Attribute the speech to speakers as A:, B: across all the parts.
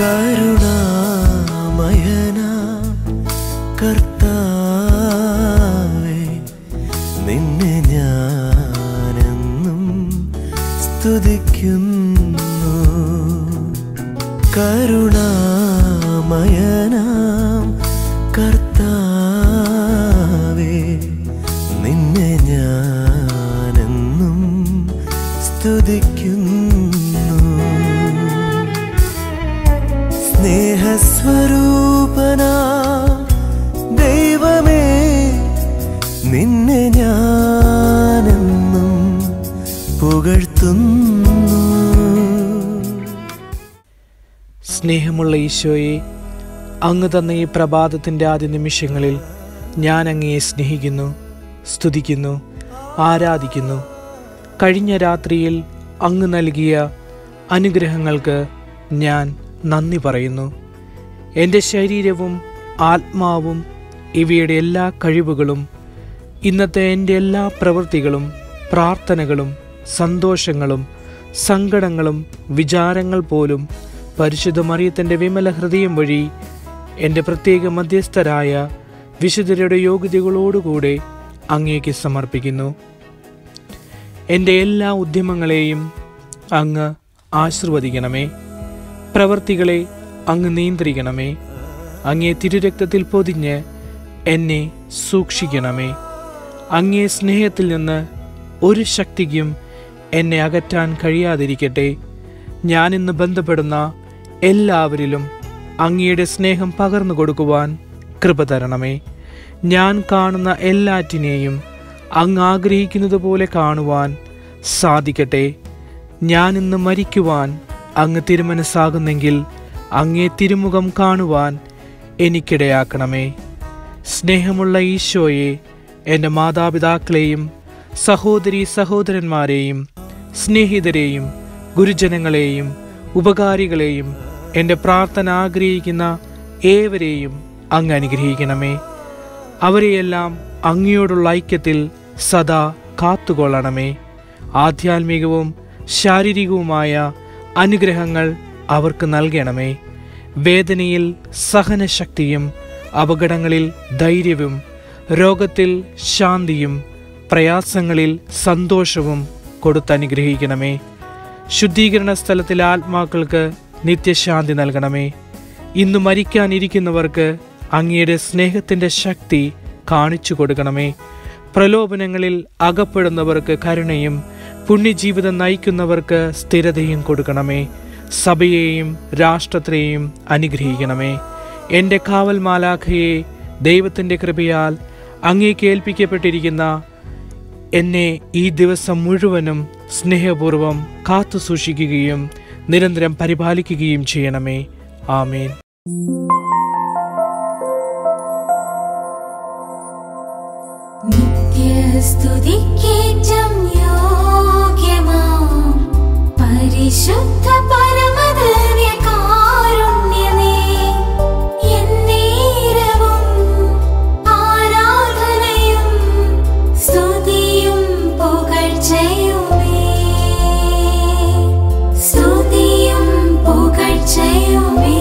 A: കരുണാമയനാം കർത്താവേ നിന്നെ ഞാനെന്നും സ്തുതിക്കുന്നു കരുണാമയനാം കർത്താവേ നിന്നെ ഞാനെന്നും സ്തുതിക്കുന്നു സ്നേഹസ്വരൂപനാ ദൈവമേ നിന്നെ ഞാനെന്നും പുകഴ്ത്തുന്നു
B: സ്നേഹമുള്ള ഈശോയെ അങ്ങ് തന്ന ഈ പ്രഭാതത്തിൻ്റെ ആദ്യ നിമിഷങ്ങളിൽ ഞാൻ അങ്ങയെ സ്നേഹിക്കുന്നു സ്തുതിക്കുന്നു ആരാധിക്കുന്നു കഴിഞ്ഞ രാത്രിയിൽ അങ്ങ് നൽകിയ അനുഗ്രഹങ്ങൾക്ക് ഞാൻ നന്ദി പറയുന്നു എൻ്റെ ശരീരവും ആത്മാവും ഇവയുടെ എല്ലാ കഴിവുകളും ഇന്നത്തെ എൻ്റെ എല്ലാ പ്രവൃത്തികളും പ്രാർത്ഥനകളും സന്തോഷങ്ങളും സങ്കടങ്ങളും വിചാരങ്ങൾ പോലും പരിശുദ്ധ മറിയത്തിൻ്റെ വിമല ഹൃദയം വഴി എൻ്റെ പ്രത്യേക മധ്യസ്ഥരായ വിശുദ്ധരുടെ യോഗ്യതകളോടുകൂടെ അങ്ങേക്ക് സമർപ്പിക്കുന്നു എൻ്റെ എല്ലാ ഉദ്യമങ്ങളെയും അങ്ങ് ആശീർവദിക്കണമേ പ്രവർത്തികളെ അങ്ങ് നിയന്ത്രിക്കണമേ അങ്ങേ തിരുരക്തത്തിൽ പൊതിഞ്ഞ് എന്നെ സൂക്ഷിക്കണമേ അങ്ങേ സ്നേഹത്തിൽ നിന്ന് ഒരു ശക്തിക്കും എന്നെ അകറ്റാൻ കഴിയാതിരിക്കട്ടെ ഞാനിന്ന് ബന്ധപ്പെടുന്ന എല്ലാവരിലും അങ്ങയുടെ സ്നേഹം പകർന്നു കൊടുക്കുവാൻ കൃപ തരണമേ ഞാൻ കാണുന്ന എല്ലാറ്റിനെയും അങ്ങ് ആഗ്രഹിക്കുന്നത് പോലെ കാണുവാൻ സാധിക്കട്ടെ ഞാൻ ഇന്ന് മരിക്കുവാൻ അങ്ങ് തിരുമനസ്സാകുന്നെങ്കിൽ അങ്ങേ തിരുമുഖം കാണുവാൻ എനിക്കിടയാക്കണമേ സ്നേഹമുള്ള ഈശോയെ എൻ്റെ മാതാപിതാക്കളെയും സഹോദരി സഹോദരന്മാരെയും സ്നേഹിതരെയും ഗുരുജനങ്ങളെയും ഉപകാരികളെയും എൻ്റെ പ്രാർത്ഥന ആഗ്രഹിക്കുന്ന ഏവരെയും അങ്ങ് അനുഗ്രഹിക്കണമേ അവരെയെല്ലാം അങ്ങയോടുള്ള ഐക്യത്തിൽ സദാ കാത്തുകൊള്ളണമേ ആധ്യാത്മികവും ശാരീരികവുമായ അനുഗ്രഹങ്ങൾ അവർക്ക് നൽകണമേ വേദനയിൽ സഹനശക്തിയും അപകടങ്ങളിൽ ധൈര്യവും രോഗത്തിൽ ശാന്തിയും പ്രയാസങ്ങളിൽ സന്തോഷവും കൊടുത്തനുഗ്രഹിക്കണമേ ശുദ്ധീകരണ സ്ഥലത്തിലെ ആത്മാക്കൾക്ക് നിത്യശാന്തി നൽകണമേ ഇന്ന് മരിക്കാനിരിക്കുന്നവർക്ക് അങ്ങയുടെ സ്നേഹത്തിൻ്റെ ശക്തി കാണിച്ചു കൊടുക്കണമേ പ്രലോഭനങ്ങളിൽ അകപ്പെടുന്നവർക്ക് കരുണയും പുണ്യജീവിതം നയിക്കുന്നവർക്ക് സ്ഥിരതയും കൊടുക്കണമേ സഭയെയും രാഷ്ട്രത്തെയും അനുഗ്രഹിക്കണമേ എൻ്റെ കാവൽ മാലാഖയെ ദൈവത്തിൻ്റെ കൃപയാൽ അങ്ങേക്ക് ഏൽപ്പിക്കപ്പെട്ടിരിക്കുന്ന എന്നെ ഈ ദിവസം മുഴുവനും സ്നേഹപൂർവം കാത്തു സൂക്ഷിക്കുകയും നിരന്തരം പരിപാലിക്കുകയും ചെയ്യണമേ ആമേൻ
C: നിത്യസ്തുതിക്കേറ്റം യോഗ്യമാം പരിശുദ്ധ പരമദിവ്യകാരുണ്യമേ, എന്നേരവും ആരാധനയും സ്തുതിയും പുകഴ്ചയുമേ. സ്തുതിയും പുകഴ്ചയുമേ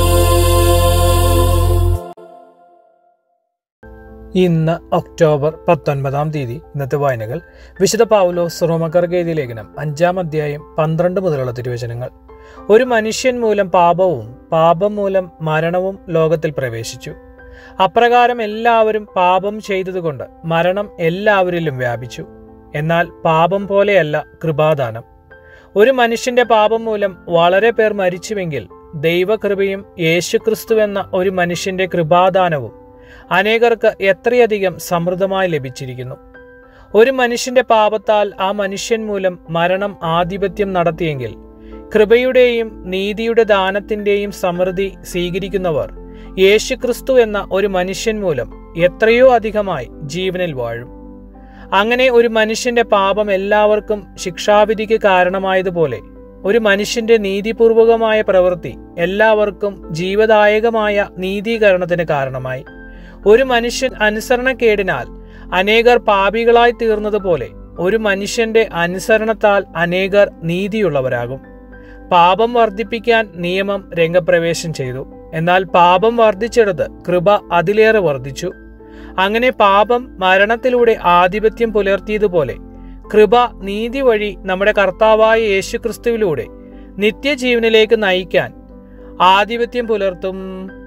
B: ഇന്ന് ഒക്ടോബർ പത്തൊൻപതാം തീയതി ഇന്നത്തെ വായനകൾ വിശുദ്ധ പൗലോസ് റോമക്കർഗേതി ലേഖനം അഞ്ചാം അധ്യായം പന്ത്രണ്ട് മുതലുള്ള തിരുവചനങ്ങൾ ഒരു മനുഷ്യൻ മൂലം പാപവും പാപം മൂലം മരണവും ലോകത്തിൽ പ്രവേശിച്ചു അപ്രകാരം എല്ലാവരും പാപം ചെയ്തതുകൊണ്ട് മരണം എല്ലാവരിലും വ്യാപിച്ചു എന്നാൽ പാപം പോലെയല്ല കൃപാദാനം ഒരു മനുഷ്യന്റെ പാപം മൂലം വളരെ പേർ മരിച്ചുവെങ്കിൽ ദൈവകൃപയും യേശുക്രിസ്തു എന്ന ഒരു മനുഷ്യന്റെ കൃപാദാനവും അനേകർക്ക് എത്രയധികം സമൃദ്ധമായി ലഭിച്ചിരിക്കുന്നു ഒരു മനുഷ്യന്റെ പാപത്താൽ ആ മനുഷ്യൻ മൂലം മരണം ആധിപത്യം നടത്തിയെങ്കിൽ കൃപയുടെയും നീതിയുടെ ദാനത്തിന്റെയും സമൃദ്ധി സ്വീകരിക്കുന്നവർ യേശുക്രിസ്തു എന്ന ഒരു മനുഷ്യൻ മൂലം എത്രയോ അധികമായി ജീവനിൽ വാഴും അങ്ങനെ ഒരു മനുഷ്യന്റെ പാപം എല്ലാവർക്കും ശിക്ഷാവിധിക്ക് കാരണമായതുപോലെ ഒരു മനുഷ്യന്റെ നീതിപൂർവകമായ പ്രവൃത്തി എല്ലാവർക്കും ജീവദായകമായ നീതീകരണത്തിന് കാരണമായി ഒരു മനുഷ്യൻ അനുസരണക്കേടിനാൽ അനേകർ പാപികളായി തീർന്നതുപോലെ ഒരു മനുഷ്യന്റെ അനുസരണത്താൽ അനേകർ നീതിയുള്ളവരാകും പാപം വർദ്ധിപ്പിക്കാൻ നിയമം രംഗപ്രവേശം ചെയ്തു എന്നാൽ പാപം വർദ്ധിച്ചെടുത്ത് കൃപ അതിലേറെ വർദ്ധിച്ചു അങ്ങനെ പാപം മരണത്തിലൂടെ ആധിപത്യം പുലർത്തിയതുപോലെ കൃപ നീതി വഴി നമ്മുടെ കർത്താവായ യേശുക്രിസ്തുവിലൂടെ നിത്യജീവനിലേക്ക് നയിക്കാൻ ആധിപത്യം പുലർത്തും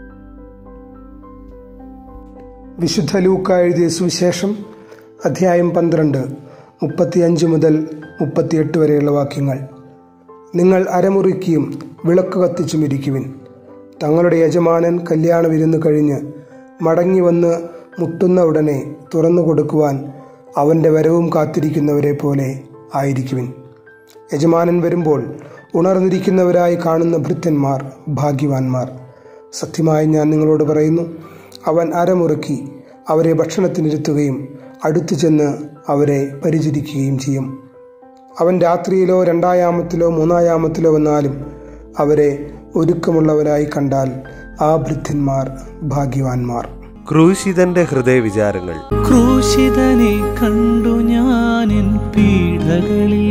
D: വിശുദ്ധ ലൂക്ക എഴുതിയ സുവിശേഷം അധ്യായം പന്ത്രണ്ട് മുപ്പത്തിയഞ്ച് മുതൽ മുപ്പത്തിയെട്ട് വരെയുള്ള വാക്യങ്ങൾ നിങ്ങൾ അരമുറിക്കുകയും വിളക്ക് കത്തിച്ചും ഇരിക്കുവിൻ തങ്ങളുടെ യജമാനൻ കല്യാണ വിരുന്ന് കഴിഞ്ഞ് മടങ്ങി വന്ന് മുട്ടുന്ന ഉടനെ തുറന്നു കൊടുക്കുവാൻ അവൻ്റെ വരവും കാത്തിരിക്കുന്നവരെ പോലെ ആയിരിക്കുവിൻ യജമാനൻ വരുമ്പോൾ ഉണർന്നിരിക്കുന്നവരായി കാണുന്ന ഭൃത്യന്മാർ ഭാഗ്യവാന്മാർ സത്യമായി ഞാൻ നിങ്ങളോട് പറയുന്നു അവൻ അരമുറുക്കി അവരെ ഭക്ഷണത്തിനിരുത്തുകയും അടുത്തു ചെന്ന് അവരെ പരിചരിക്കുകയും ചെയ്യും അവൻ രാത്രിയിലോ രണ്ടായാമത്തിലോ മൂന്നായാമത്തിലോ വന്നാലും അവരെ ഒരുക്കമുള്ളവരായി കണ്ടാൽ ആ ഭൃത്യന്മാർ ഭാഗ്യവാന്മാർ
A: ക്രൂശിതന്റെ ഹൃദയവിചാരങ്ങൾ
E: ക്രൂശിതനെ കണ്ടു ഞാനിൻ പീഡകളിൽ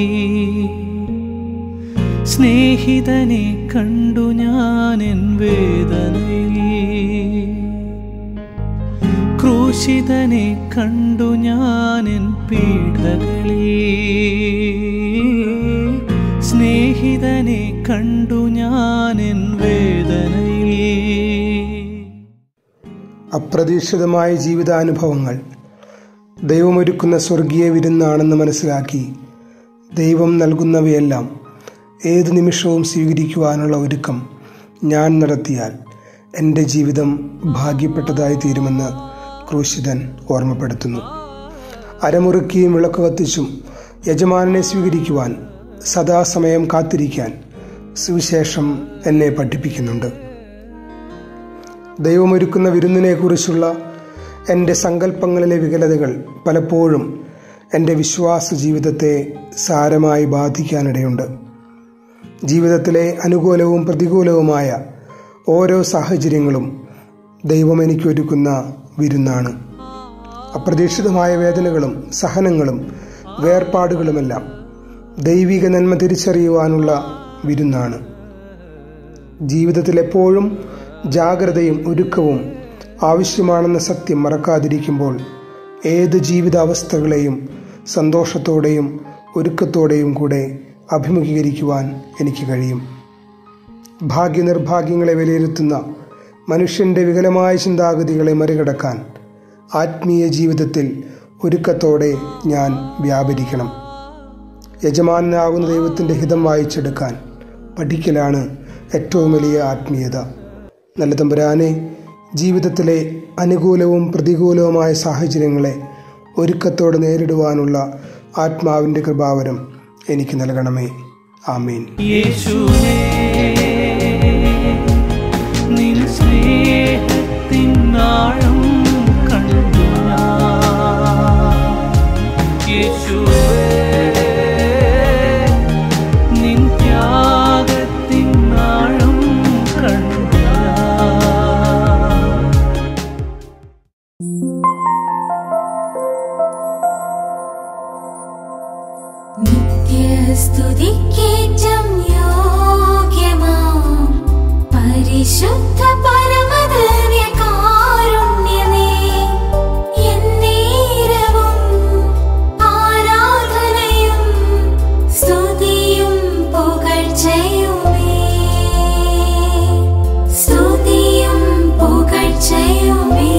E: സ്നേഹിതനെ കണ്ടു ഞാനിൻ വേദനയിൽ ക്രൂശിതനെ കണ്ടു ഞാനിൻ പീഡകളിൽ സ്നേഹിതനെ കണ്ടു ഞാനിൻ വേദനയിൽ
D: അപ്രതീക്ഷിതമായ ജീവിതാനുഭവങ്ങൾ ദൈവമൊരുക്കുന്ന സ്വർഗീയ വിരുന്നാണെന്ന് മനസ്സിലാക്കി ദൈവം നൽകുന്നവയെല്ലാം ഏത് നിമിഷവും സ്വീകരിക്കുവാനുള്ള ഒരുക്കം ഞാൻ നടത്തിയാൽ എൻ്റെ ജീവിതം ഭാഗ്യപ്പെട്ടതായി തീരുമെന്ന് ക്രൂശിതൻ ഓർമ്മപ്പെടുത്തുന്നു അരമുറുക്കിയും വിളക്ക് കത്തിച്ചും യജമാനനെ സ്വീകരിക്കുവാൻ സദാസമയം കാത്തിരിക്കാൻ സുവിശേഷം എന്നെ പഠിപ്പിക്കുന്നുണ്ട് ദൈവമൊരുക്കുന്ന വിരുന്നിനെക്കുറിച്ചുള്ള എൻ്റെ സങ്കല്പങ്ങളിലെ വികലതകൾ പലപ്പോഴും എൻ്റെ വിശ്വാസ ജീവിതത്തെ സാരമായി ബാധിക്കാനിടയുണ്ട് ജീവിതത്തിലെ അനുകൂലവും പ്രതികൂലവുമായ ഓരോ സാഹചര്യങ്ങളും ദൈവം എനിക്കൊരുക്കുന്ന വിരുന്നാണ് അപ്രതീക്ഷിതമായ വേദനകളും സഹനങ്ങളും വേർപാടുകളുമെല്ലാം ദൈവിക നന്മ തിരിച്ചറിയുവാനുള്ള വിരുന്നാണ് ജീവിതത്തിൽ എപ്പോഴും ജാഗ്രതയും ഒരുക്കവും ആവശ്യമാണെന്ന സത്യം മറക്കാതിരിക്കുമ്പോൾ ഏത് ജീവിതാവസ്ഥകളെയും സന്തോഷത്തോടെയും ഒരുക്കത്തോടെയും കൂടെ അഭിമുഖീകരിക്കുവാൻ എനിക്ക് കഴിയും ഭാഗ്യനിർഭാഗ്യങ്ങളെ വിലയിരുത്തുന്ന മനുഷ്യന്റെ വികലമായ ചിന്താഗതികളെ മറികടക്കാൻ ആത്മീയ ജീവിതത്തിൽ ഒരുക്കത്തോടെ ഞാൻ വ്യാപരിക്കണം യജമാനാകുന്ന ദൈവത്തിൻ്റെ ഹിതം വായിച്ചെടുക്കാൻ പഠിക്കലാണ് ഏറ്റവും വലിയ ആത്മീയത നല്ല തമ്പുരാനെ ജീവിതത്തിലെ അനുകൂലവും പ്രതികൂലവുമായ സാഹചര്യങ്ങളെ ഒരുക്കത്തോടെ നേരിടുവാനുള്ള ആത്മാവിൻ്റെ കൃപാവരം എനിക്ക് നൽകണമേ ആമീൻ
E: യേശുവേ നിൻ സ്നേഹത്തിൻ ആഴം കണ്ടു ഞാൻ യേശുവേ നിൻ ത്യാഗത്തിൻ ആഴം കണ്ടു ഞാൻ
C: നിത്യസ്തുതിക്കേറ്റം യോഗ്യമാം പരിശുദ്ധ പരമദിവ്യകാരുണ്യമേ, എന്നേരവും ആരാധനയും സ്തുതിയും പുകഴ്ചയുമേ. സ്തുതിയും പുകഴ്ചയുമേ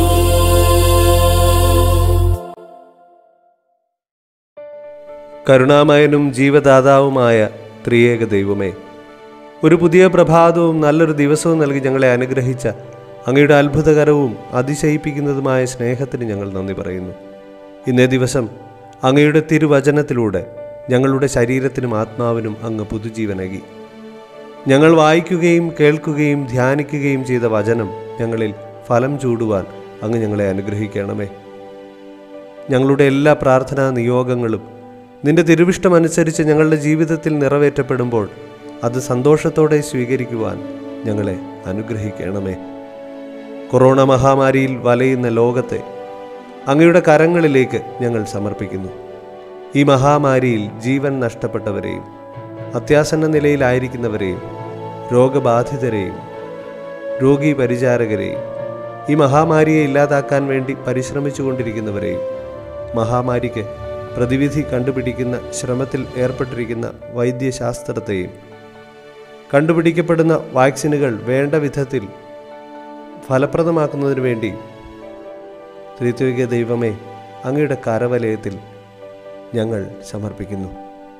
A: കരുണാമയനും ജീവദാതാവുമായ ത്രിയേക ദൈവമേ ഒരു പുതിയ പ്രഭാതവും നല്ലൊരു ദിവസവും നൽകി ഞങ്ങളെ അനുഗ്രഹിച്ച അങ്ങയുടെ അത്ഭുതകരവും അതിശയിപ്പിക്കുന്നതുമായ സ്നേഹത്തിന് ഞങ്ങൾ നന്ദി പറയുന്നു ഇന്നേ ദിവസം അങ്ങയുടെ തിരുവചനത്തിലൂടെ ഞങ്ങളുടെ ശരീരത്തിനും ആത്മാവിനും അങ്ങ് പുതുജീവനകി ഞങ്ങൾ വായിക്കുകയും കേൾക്കുകയും ധ്യാനിക്കുകയും ചെയ്ത വചനം ഞങ്ങളിൽ ഫലം ചൂടുവാൻ അങ്ങ് ഞങ്ങളെ അനുഗ്രഹിക്കണമേ ഞങ്ങളുടെ എല്ലാ പ്രാർത്ഥനാ നിയോഗങ്ങളും നിന്റെ തിരുവിഷ്ടമനുസരിച്ച് ഞങ്ങളുടെ ജീവിതത്തിൽ നിറവേറ്റപ്പെടുമ്പോൾ അത് സന്തോഷത്തോടെ സ്വീകരിക്കുവാൻ ഞങ്ങളെ അനുഗ്രഹിക്കണമേ കൊറോണ മഹാമാരിയിൽ വലയുന്ന ലോകത്തെ അങ്ങയുടെ കരങ്ങളിലേക്ക് ഞങ്ങൾ സമർപ്പിക്കുന്നു ഈ മഹാമാരിയിൽ ജീവൻ നഷ്ടപ്പെട്ടവരെയും അത്യാസന്ന നിലയിലായിരിക്കുന്നവരെയും രോഗബാധിതരെയും രോഗി പരിചാരകരെയും ഈ മഹാമാരിയെ ഇല്ലാതാക്കാൻ വേണ്ടി പരിശ്രമിച്ചു കൊണ്ടിരിക്കുന്നവരെയും മഹാമാരിക്ക് പ്രതിവിധി കണ്ടുപിടിക്കുന്ന ശ്രമത്തിൽ ഏർപ്പെട്ടിരിക്കുന്ന വൈദ്യശാസ്ത്രത്തെയും കണ്ടുപിടിക്കപ്പെടുന്ന വാക്സിനുകൾ വേണ്ട വിധത്തിൽ ഫലപ്രദമാക്കുന്നതിന് വേണ്ടി ത്രിത്വിക ദൈവമേ അങ്ങയുടെ കരവലയത്തിൽ ഞങ്ങൾ സമർപ്പിക്കുന്നു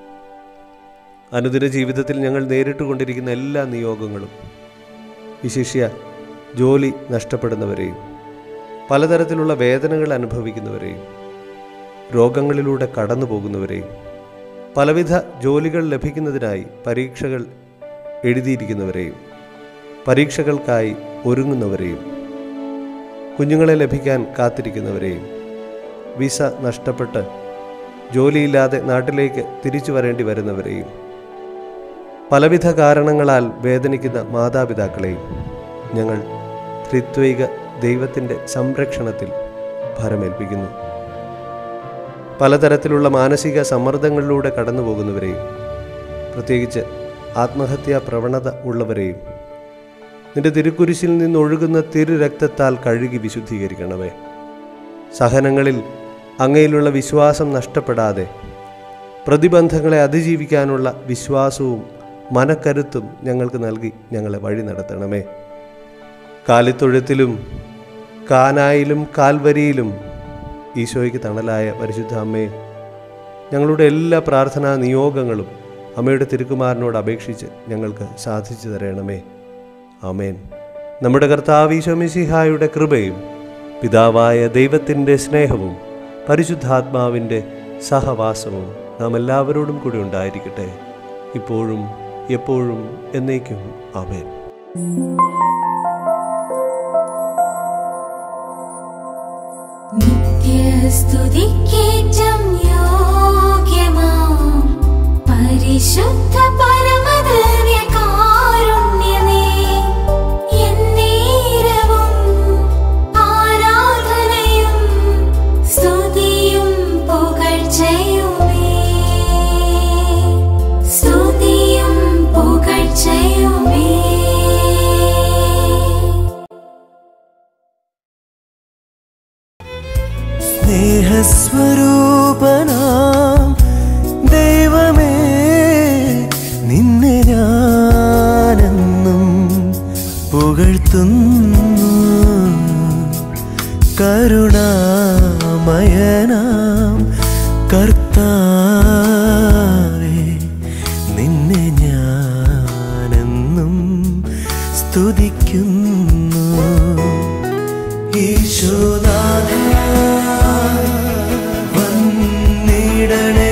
A: അനുദിന ജീവിതത്തിൽ ഞങ്ങൾ നേരിട്ട് കൊണ്ടിരിക്കുന്ന എല്ലാ നിയോഗങ്ങളും വിശിഷ്യ ജോലി നഷ്ടപ്പെടുന്നവരെയും പലതരത്തിലുള്ള വേദനകൾ അനുഭവിക്കുന്നവരെയും രോഗങ്ങളിലൂടെ കടന്നു പോകുന്നവരെയും പലവിധ ജോലികൾ ലഭിക്കുന്നതിനായി പരീക്ഷകൾ എഴുതിയിരിക്കുന്നവരെയും പരീക്ഷകൾക്കായി ഒരുങ്ങുന്നവരെയും കുഞ്ഞുങ്ങളെ ലഭിക്കാൻ കാത്തിരിക്കുന്നവരെയും വിസ നഷ്ടപ്പെട്ട് ജോലിയില്ലാതെ നാട്ടിലേക്ക് തിരിച്ചു വരേണ്ടി വരുന്നവരെയും പലവിധ കാരണങ്ങളാൽ വേദനിക്കുന്ന മാതാപിതാക്കളെയും ഞങ്ങൾ ത്രിത്വൈക ദൈവത്തിൻ്റെ സംരക്ഷണത്തിൽ ഭരമേൽപ്പിക്കുന്നു പലതരത്തിലുള്ള മാനസിക സമ്മർദ്ദങ്ങളിലൂടെ കടന്നു പോകുന്നവരെയും പ്രത്യേകിച്ച് ആത്മഹത്യാ പ്രവണത ഉള്ളവരെയും നിന്റെ തിരുക്കുരിശിൽ നിന്നൊഴുകുന്ന തിരുരക്തത്താൽ കഴുകി വിശുദ്ധീകരിക്കണമേ സഹനങ്ങളിൽ അങ്ങയിലുള്ള വിശ്വാസം നഷ്ടപ്പെടാതെ പ്രതിബന്ധങ്ങളെ അതിജീവിക്കാനുള്ള വിശ്വാസവും മനക്കരുത്തും ഞങ്ങൾക്ക് നൽകി ഞങ്ങളെ വഴി നടത്തണമേ കാലിത്തൊഴുത്തിലും കാനായിലും കാൽവരിയിലും ഈശോയ്ക്ക് തണലായ പരിശുദ്ധ അമ്മയെ ഞങ്ങളുടെ എല്ലാ പ്രാർത്ഥനാ നിയോഗങ്ങളും അമ്മയുടെ തിരുക്കുമാരനോട് അപേക്ഷിച്ച് ഞങ്ങൾക്ക് സാധിച്ചു തരണമേ ആമേൻ നമ്മുടെ കർത്താവ് ഈശോമിസിഹായുടെ കൃപയും പിതാവായ ദൈവത്തിൻ്റെ സ്നേഹവും പരിശുദ്ധാത്മാവിൻ്റെ സഹവാസവും നാം എല്ലാവരോടും കൂടി ഉണ്ടായിരിക്കട്ടെ ഇപ്പോഴും എപ്പോഴും എന്നേക്കും ആമേൻ
C: നിത്യസ്തുതിക്കേറ്റം യോഗ്യമാം പരിശുദ്ധ പരമദിവ്യകാരുണ്യമേ, എന്നേരവും ആരാധനയും സ്തുതിയും പുകഴ്ചയുമേ. സ്തുതിയും പുകഴ്ചയുമേ
F: സ്നേഹസ്വരൂപനാം ദൈവമേ നിന്നെ ഞാനെന്നും പുകഴ്ത്തുന്നു കരുണാമയനാം കർത്താവേ നിന്നെ ഞാനെന്നും സ്തുതിക്കുന്നു ഈശോനാഥ വന്നിടണേ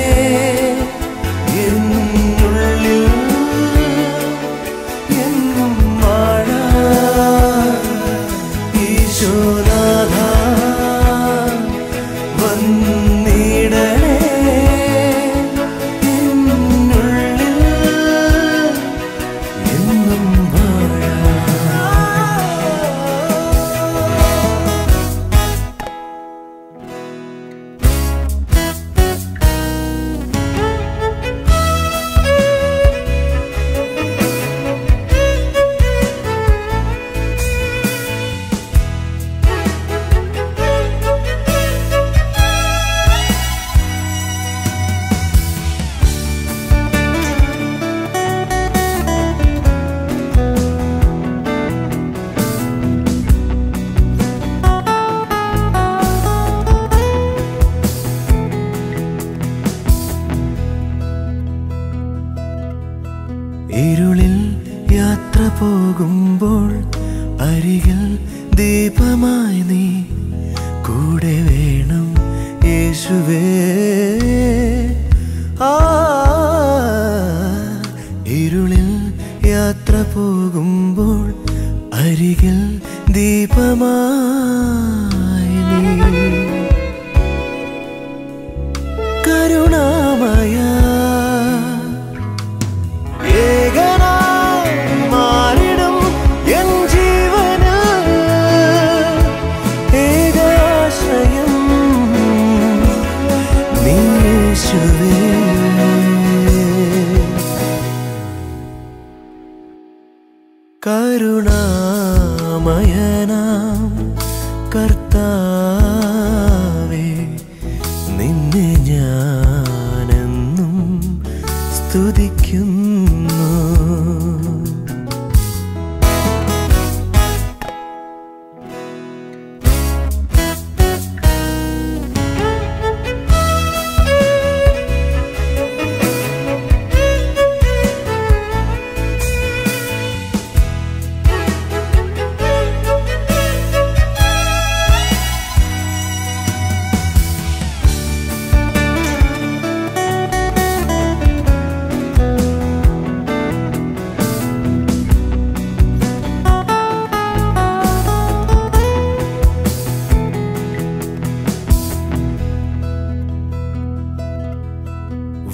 F: എന്നുള്ളിൽ എന്നും വാഴാൻ ഈശോനാഥ വന്നിടണേ എന്നുള്ളിൽ എന്നും വാഴാൻ ഇരുളിൽ യാത്ര പോകുമ്പോൾ അരികിൽ ദീപമായി നീ കൂടെ വേണം യേശുവേ ആ ഇരുളിൽ യാത്ര പോകുമ്പോൾ അരികിൽ ദീപമായി നീ കരുണാമയ ഏകനായി മാറിടും എൻ ജീവന് ഏകാശ്രയം നീ യേശുവേ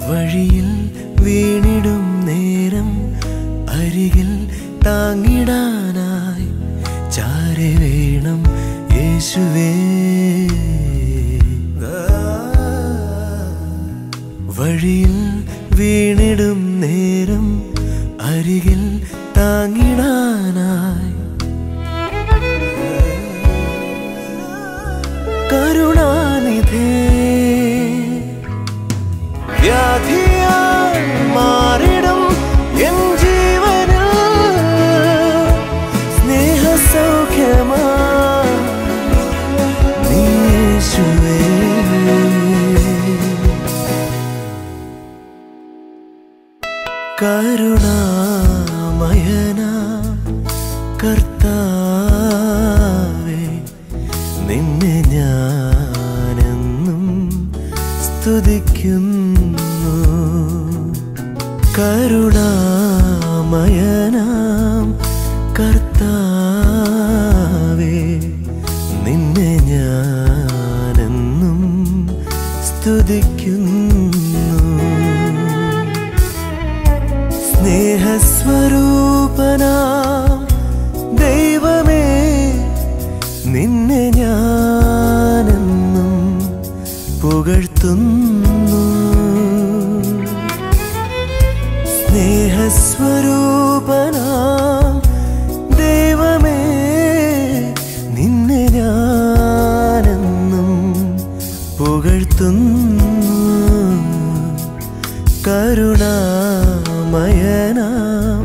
F: വഴിയിൽ വീണിടും നേരം അരികിൽ താങ്ങിടാനായി ചാരെ വേണം യേശുവേ വഴിയിൽ വീണിടും നേരം അരികിൽ താങ്ങിടാനായി കരുണാനിധേ വ്യാധിയാൽ മാറിടും എൻ ജീവനിൽ സ്നേഹസൗഖ്യമാ നീ യേശുവേ കരുണാമയന കർത്താവേ നിന്നെ ഞാനെന്നും സ്തുതിക്കുന്നു കരുണാമയനാം കർത്താവേ നിന്നെ ഞാനെന്നും സ്തുതിക്കുന്നു സ്നേഹസ്വരൂപനാ ദൈവമേ നിന്നെ ഞാനെന്നും പുകഴ്ത്തുന്നു സ്നേഹസ്വരൂപനാ ദൈവമേ നിന്നെ ഞാനെന്നും പുകഴ്ത്തുന്നു കരുണാമയനാം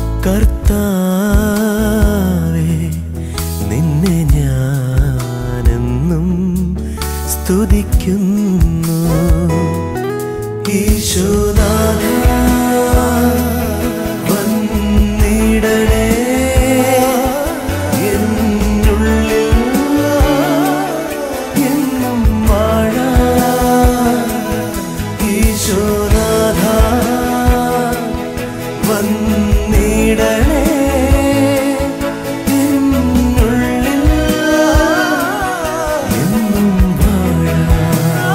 F: കർത്താവേ നിന്നെ ഞാനെന്നും സ്തുതിക്കുന്നു ഈശോനാഥ വന്നിടണേ എന്നുള്ളിൽ എന്നും വാഴാൻ ഈശോനാഥ വന്നിടണേ എന്നുള്ളിൽ എന്നും വാഴാൻ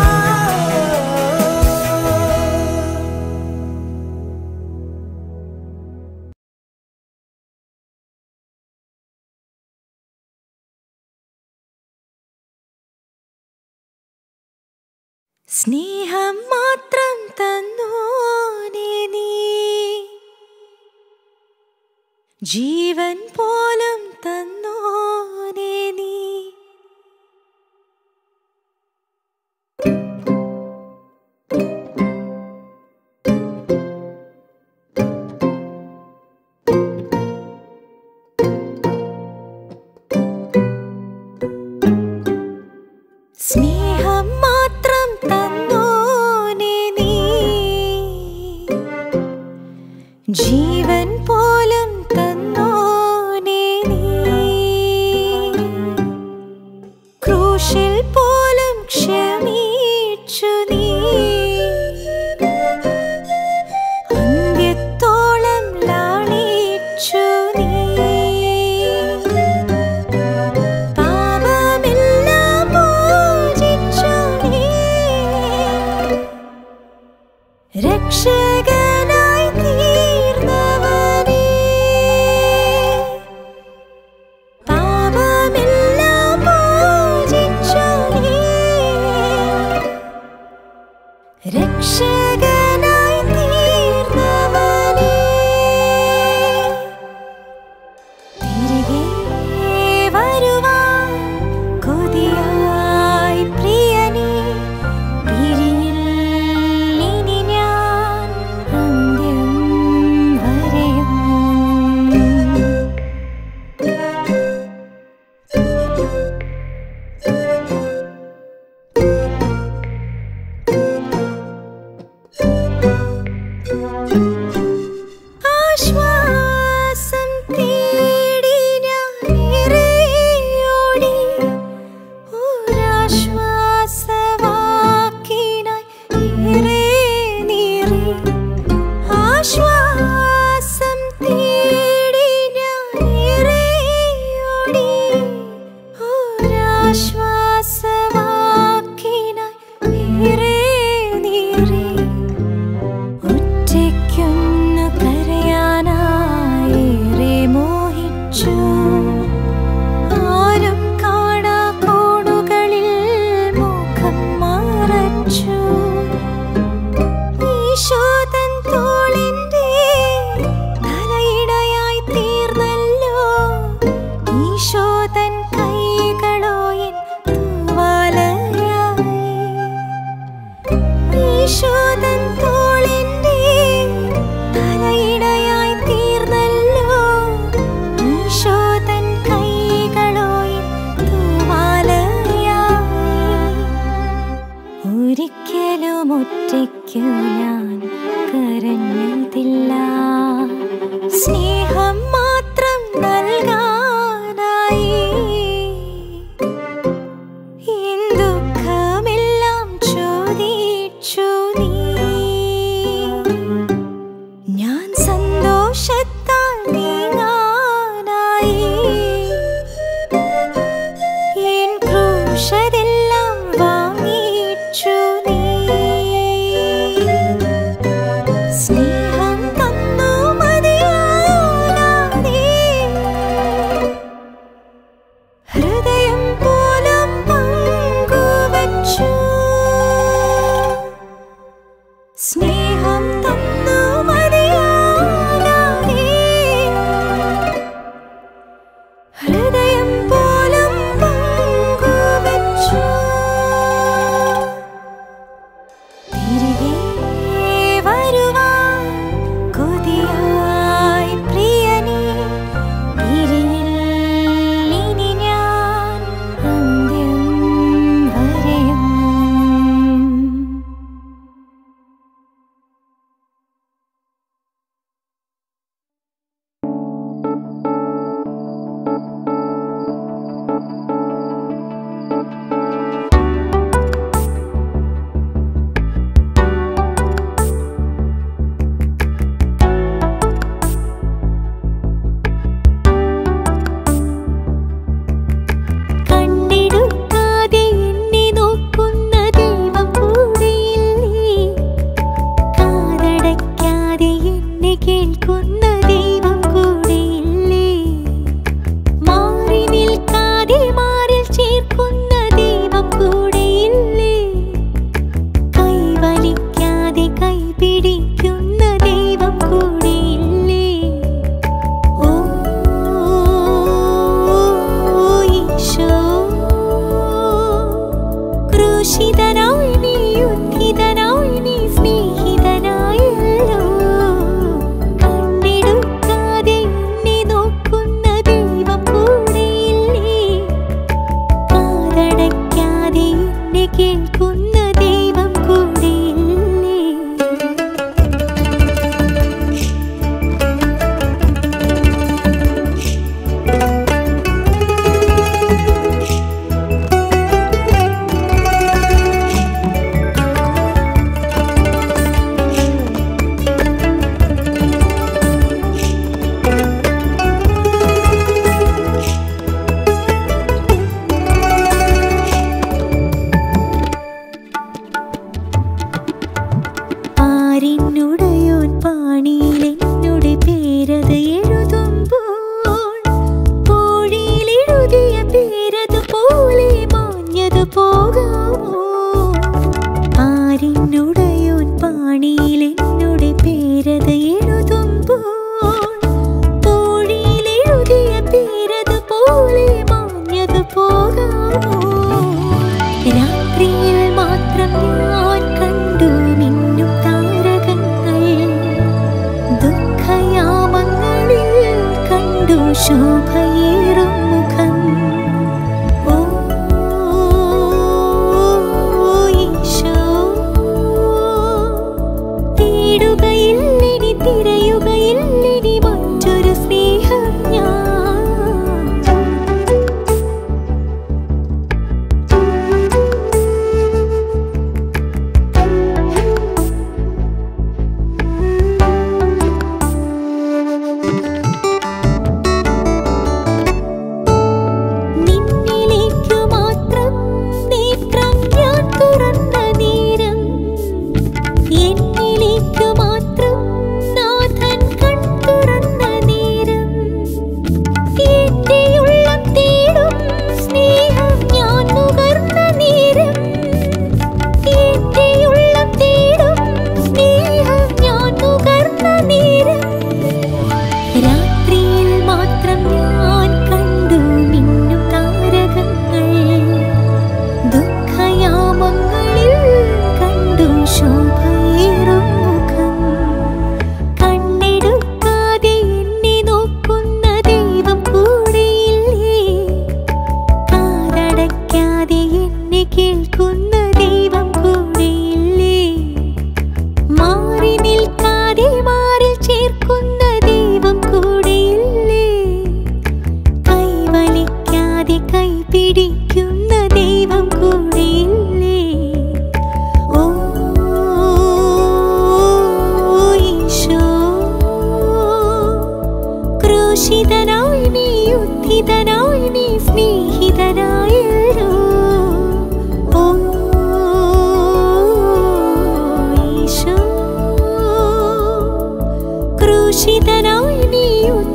C: സ്നേഹം മാത്രം തന്നോനെ നീ ജീവൻ പോലും തന്നോനെ നീ സ്നേഹം മാത്രം തന്നോനെ നീ ജീവൻ പോലും തന്നോനെ നീ ക്രൂശിൽ പോലും ക്ഷമിച്ചു നീ അന്ത്യത്തോളം ലാളിച്ചു നീ പാപമെല്ലാം മോചിച്ചു നീ രക്ഷകനായി തീർന്നവനേ പാപമെല്ലാം മോചിച്ചു നീ രക്ഷകനായി തീർന്നവനേ തിരികെ വരുവാൻ കൊതിയായി പ്രിയനേ പിരിയിൽ ഇനി ഞാൻ അന്ത്യം വരെയും ഒരിക്കലും ഒറ്റയ്ക്കു ഞാൻ കരഞ്ഞതില്ല സ്നേഹം മാത്രം നൽകാനായി എൻ ദുഃഖമെല്ലാം ചോദിച്ചു നീ ഞാൻ സന്തോഷത്താൽ നീങ്ങാനായി എൻ ക്രൂശതെല്ലാം വാങ്ങിച്ചു നീ സ്നേഹം തന്നു മതിയാലാതെ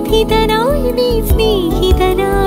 C: സ്നേഹിതനായി നീ സ്നേഹിതനായി